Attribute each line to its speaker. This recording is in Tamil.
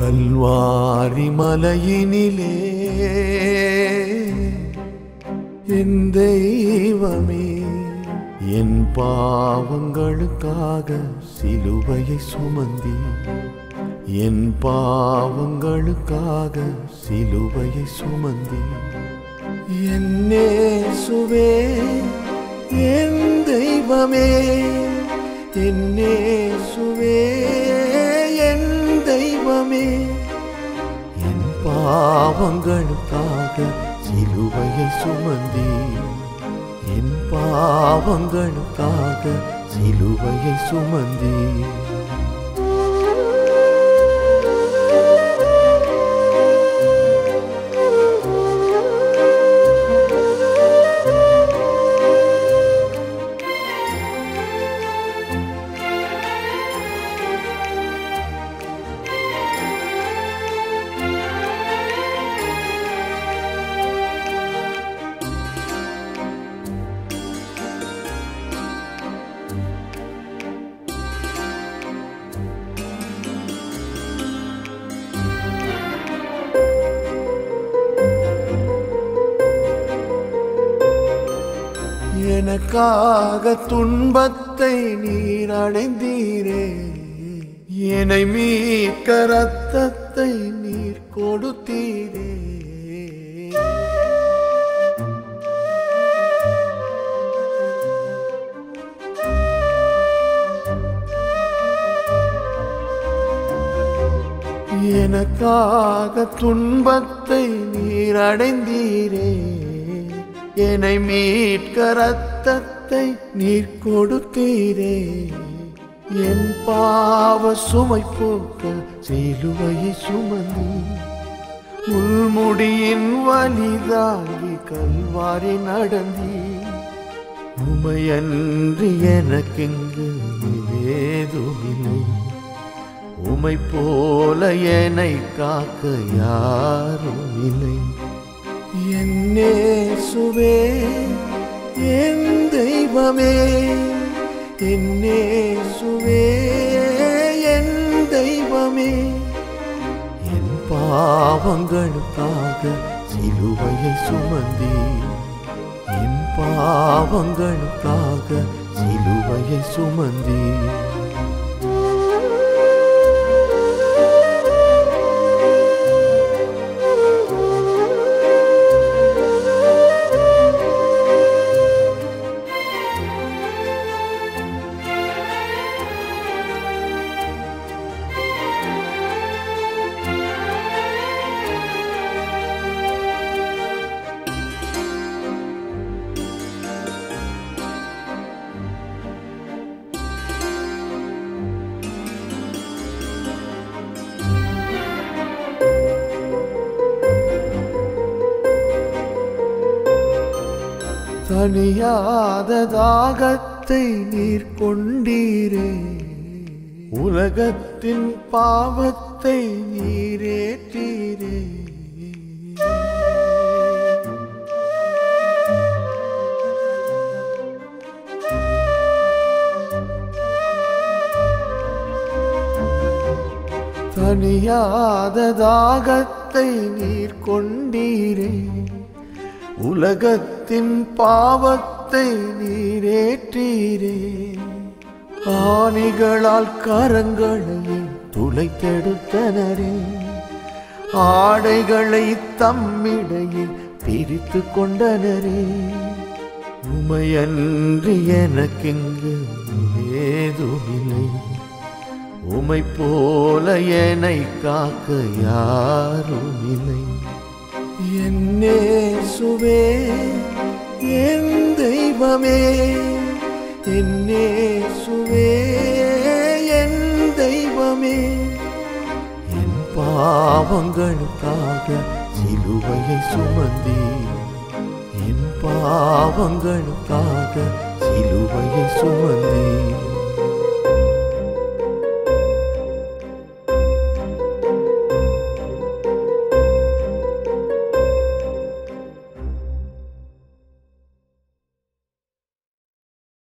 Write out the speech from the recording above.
Speaker 1: கல்வாரி மலையினிலே என் தெய்வமே என் பாவங்களுக்காக சிலுவையை சுமந்தி என் பாவங்களுக்காக சிலுவையை சுமந்தி என்னே சுவே என் தெய்வமே என்னே சுவே என் தெய்வமே என் பாவங்களுக்காக சிலுவையை சுமந்தி என் பாவங்களுக்காக சிலுவையை சுமந்தி எனக்காக துன்பத்தை நீர் அடைந்தீரே என்னை மீட்க ரத்தத்தை நீர் கொடுத்தீரே எனக்காக துன்பத்தை நீர் அடைந்தீரே என்னை மீட்க ரத்தத்தை நீர் கொடுத்தீரே என் பாவ சுமை போக்க சிலுவையை சுமந்தி உள்முடியின் வலிதாங்கி கல்வாரி நடந்தி உமையன்றி எனக்கெங்கு ஏதுமில்லை உமை போல என்னை காக்க யாரும் இல்லை என்னே சுவே என் தெய்வமே என்னே சுவே என் தெய்வமே என் பாவங்களுக்காக சிலுவையை சுமந்தி என் பாவங்களுக்காக சிலுவையை சுமந்தி தனியாத தாகத்தை நீர் கொண்டீரே உலகத்தின் பாவத்தை நீரேற்றீரே தனியாத தாகத்தை நீர் கொண்டீரே உலகத்தின் பாவத்தை நீரேற்றீரே ஆணிகளால் கரங்களை துளைத்தெடுத்தனரே ஆடைகளை தம்மிடையே பிரித்து கொண்டனரே உமையன்றி எனக்கெங்கு ஏதுமில்லை உமை போல என்னை காக்க யாரும் இல்லை என்னே சுவே என் தெய்வமே என்னே சுவே என் தெய்வமே என் பாவங்களுக்காக சிலுவையை சுமந்தி என் பாவங்களுக்காக சிலுவையை சுமந்தி